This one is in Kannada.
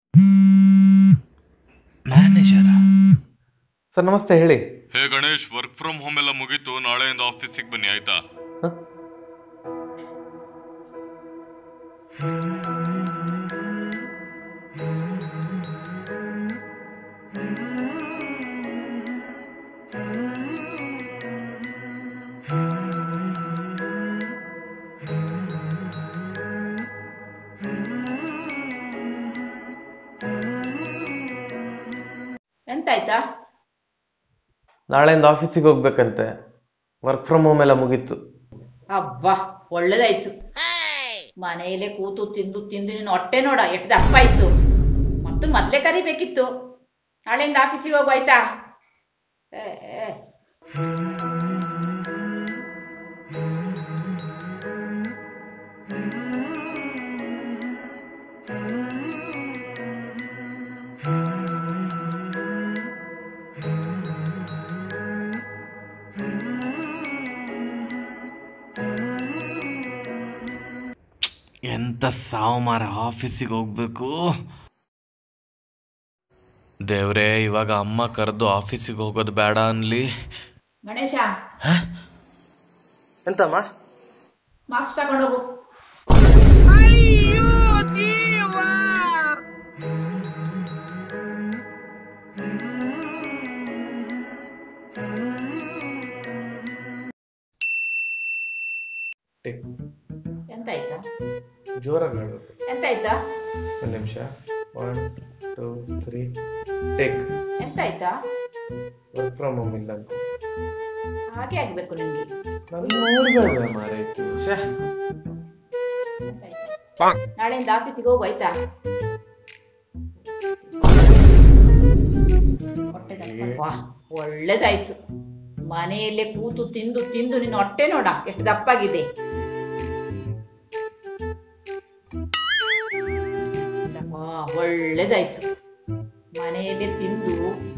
ಮ್ಯಾನೇಜರ ಸರ್ ನಮಸ್ತೆ ಹೇಳಿ hey Ganesh work from home ಎಲ್ಲ ಮುಗೀತು ನಾಳೆಯಿಂದ ಆಫೀಸಿಗೆ ಬನ್ನಿ ಆಯ್ತಾ ಹ? ಎಂತಾಯ್ತಾ ನಾಳೆಯಿಂದ ಆಫೀಸಿಗೆ ಹೋಗ್ಬೇಕಂತೆ ವರ್ಕ್ ಫ್ರಮ್ ಹೋಮ್ ಎಲ್ಲ ಮುಗೀತು ಅಬ್ಬಾ ಒಳ್ಳೇದಾಯ್ತು ಮನೆಯಲ್ಲೇ ಕೂತು ತಿಂದು ತಿಂದು ನೀನು ಹೊಟ್ಟೆ ನೋಡ ಎಷ್ಟು ದಪ್ಪ ಇತ್ತು ಮತ್ತು ಮೊದ್ಲೇ ಕರಿಬೇಕಿತ್ತು ನಾಳೆಯಿಂದ ಆಫೀಸಿಗೆ ಹೋಗು ಆಯ್ತಾ ಏ, ಏ. ಎಂತ ಸಾವು ಮಾರ ಆಫೀಸಿಗೆ ಹೋಗ್ಬೇಕು ದೇವ್ರೇ ಇವಾಗ ಅಮ್ಮ ಕರೆದು ಆಫೀಸಿಗೆ ಹೋಗೋದು ಬೇಡ ಅನ್ಲಿ ಗಣೇಶ ಎಂತಮ್ಮ ಮಾರ್ಕ್ಸ್ ತಗೊಂಡೋಗು ಎಂತಾಯ್ತಾ ಜೋರಾಗಿ ಹೇಳ್ಬೇಕು ಎಂತಾಯ್ತಾ ಒಂದು ನಿಮಿಷ ಒನ್ ಟೂ ತ್ರೀ ಟೇಕ್ ಎಂತಾಯ್ತಾ ವರ್ಕ್ ಫ್ರಮ್ ಹೋಮ್ ಇಲ್ಲ ಅಂತ ಹಾಗೆ ಆಗ್ಬೇಕು ನಿಮ್ಗೆ ನಾನು ನೋಡ್ದೆ ಮಾರಾಯ್ತು ಶ್ಯಾ. ಎಂತಾಯ್ತಾ? ನಾಳೆಯಿಂದ ಆಫೀಸಿಗೆ ಹೋಗು ಆಯ್ತಾ ಹೊಟ್ಟೆ ದಪ್ಪ. ವಾಹ್, ಒಳ್ಳೇದಾಯ್ತು ಮನೆಯಲ್ಲೇ ಕೂತು ತಿಂದು ತಿಂದು ನಿನ್ನ ಹೊಟ್ಟೆ ನೋಡ ಎಷ್ಟು ದಪ್ಪಾಗಿದೆ ವಾಹ್, ಒಳ್ಳೇದಾಯ್ತು ಮನೆಯಲ್ಲೇ ತಿಂದು